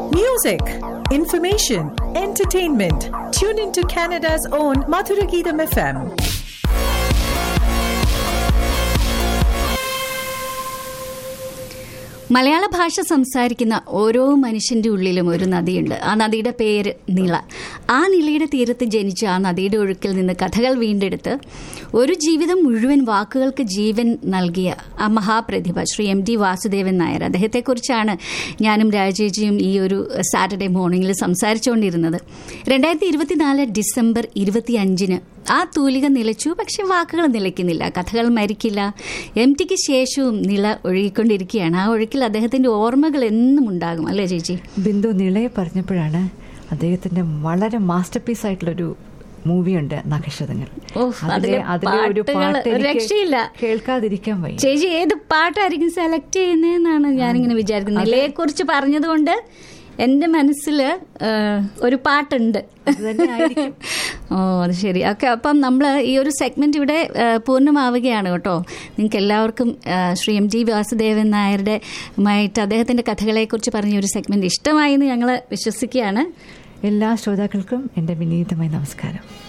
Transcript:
Music, information, entertainment. Tune into Canada's own Madhuragidam FM. മലയാള ഭാഷ സംസാരിക്കുന്ന ഓരോ മനുഷ്യന്റെ ഉള്ളിലും ഒരു നദിയുണ്ട് ആ നദിയുടെ പേര് നിള ആ നിളയുടെ തീരത്ത് ജനിച്ച ആ നദിയുടെ ഒഴുക്കിൽ നിന്ന് കഥകൾ വീണ്ടെടുത്ത് ഒരു ജീവിതം മുഴുവൻ വാക്കുകൾക്ക് ജീവൻ നൽകിയ ആ മഹാപ്രതിഭ ശ്രീ എം ടി വാസുദേവൻ നായർ അദ്ദേഹത്തെക്കുറിച്ചാണ് ഞാനും രാജേജിയും ഈ ഒരു സാറ്റർഡേ മോർണിംഗിൽ സംസാരിച്ചുകൊണ്ടിരുന്നത് രണ്ടായിരത്തി ഇരുപത്തിനാല് ഡിസംബർ ഇരുപത്തിയഞ്ചിന് ആ തൂലിക നിലച്ചു പക്ഷെ വാക്കുകൾ നിലയ്ക്കുന്നില്ല കഥകൾ മരിക്കില്ല എം ടിക്ക് ശേഷവും നില ഒഴുകിക്കൊണ്ടിരിക്കുകയാണ് ആ ഒഴുക്കിൽ അദ്ദേഹത്തിന്റെ ഓർമ്മകൾ എന്നും ഉണ്ടാകും അല്ലേ ചേച്ചി ബിന്ദു നിളയെ പറഞ്ഞപ്പോഴാണ് അദ്ദേഹത്തിന്റെ വളരെ മാസ്റ്റർ പീസ് ആയിട്ടുള്ളൊരു മൂവിയുണ്ട് നഖശതങ്ങൾ ഓഹ്, അതിലെ അതിലെ ഒരു പാട്ടുകള് പാട്ട് എനിക്ക് രക്ഷയില്ല. കേൾക്കാതിരിക്കാൻ വയ്യ ചേച്ചി ഏത് പാട്ടായിരിക്കും സെലക്ട് ചെയ്യുന്നതെന്നാണ് ഞാനിങ്ങനെ വിചാരിക്കുന്നത് നിലയെ കുറിച്ച് പറഞ്ഞതുകൊണ്ട് എന്റെ മനസ്സിൽ ഒരു പാട്ടുണ്ട് അത് തന്നെ ആയിരിക്കും. ഓ അത് ശരി ഓക്കെ അപ്പം നമ്മൾ ഈ ഒരു സെഗ്മെന്റ് ഇവിടെ ആ, പൂർണ്ണമാവുകയാണ് കേട്ടോ നിങ്ങൾക്ക് എല്ലാവർക്കും ആ, ശ്രീ എം ജി വാസുദേവൻ നായരുടെ മായിട്ട് അദ്ദേഹത്തിന്റെ കഥകളെക്കുറിച്ച് പറഞ്ഞ ഒരു സെഗ്മെന്റ് ഇഷ്ടമായി എന്ന് ഞങ്ങൾ വിശ്വസിക്കുകയാണ് എല്ലാ ശ്രോതാക്കൾക്കും എൻ്റെ വിനീതമായ നമസ്കാരം